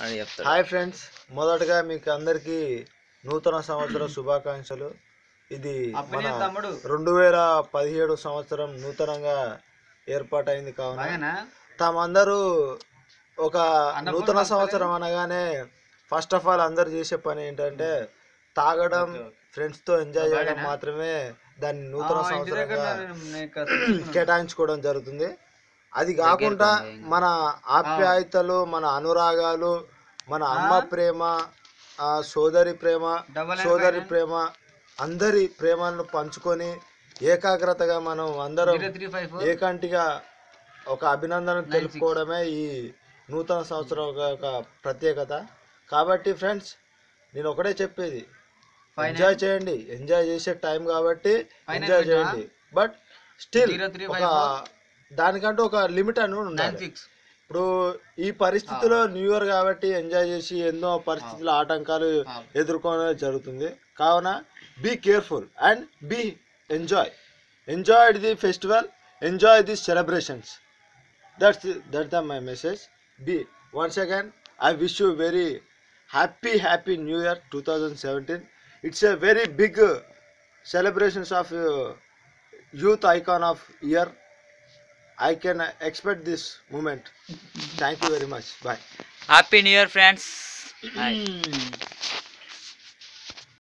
అని చెప్తాడు hi friends మొదటగా మీకు అందరికీ నూతన సంవత్సర శుభాకాంక్షలు ఇది మన రెండు వేల పదిహేడు సంవత్సరం నూతనంగా ఏర్పాటైంది కావున తామందరూ ఒక నూతన సంవత్సరం అనగానే ఫస్ట్ ఆఫ్ ఆల్ అందరు చేసే పని ఏంటంటే తాగడం ఫ్రెండ్స్ తో ఎంజాయ్ చేయడం మాత్రమే దాన్ని నూతన సంవత్సరంగా కేటాయించుకోవడం జరుగుతుంది అది కాకుండా మన ఆప్యాయతలు మన అనురాగాలు మన అమ్మ ప్రేమ ఆ సోదరి ప్రేమ సోదరి ప్రేమ అందరి ప్రేమలను పంచుకొని ఏకాగ్రతగా మనం అందరం ఏకంటిగా ఒక అభినందన తెలుపుకోవడమే ఈ నూతన సంవత్సరం ఒక ఒక ప్రత్యేకత కాబట్టి ఫ్రెండ్స్ నేను ఒకటే చెప్పేది ఎంజాయ్ చేయండి ఎంజాయ్ చేసే టైం కాబట్టి ఎంజాయ్ చేయండి బట్ స్టిల్ ఒక దానికంటూ ఒక లిమిట్ అని ఉండాలి ఇప్పుడు ఈ పరిస్థితిలో న్యూ ఇయర్ కాబట్టి ఎంజాయ్ చేసి ఎన్నో పరిస్థితుల ఆటంకాలు ఎదుర్కోవడం జరుగుతుంది కావున be careful and be enjoy enjoy the festival enjoy the celebrations that's that the my message be once again I wish you very happy happy new year two thousand seventeen it's a very big celebrations of youth icon of year I can expect this moment. Thank you very much. Bye. Happy new year friends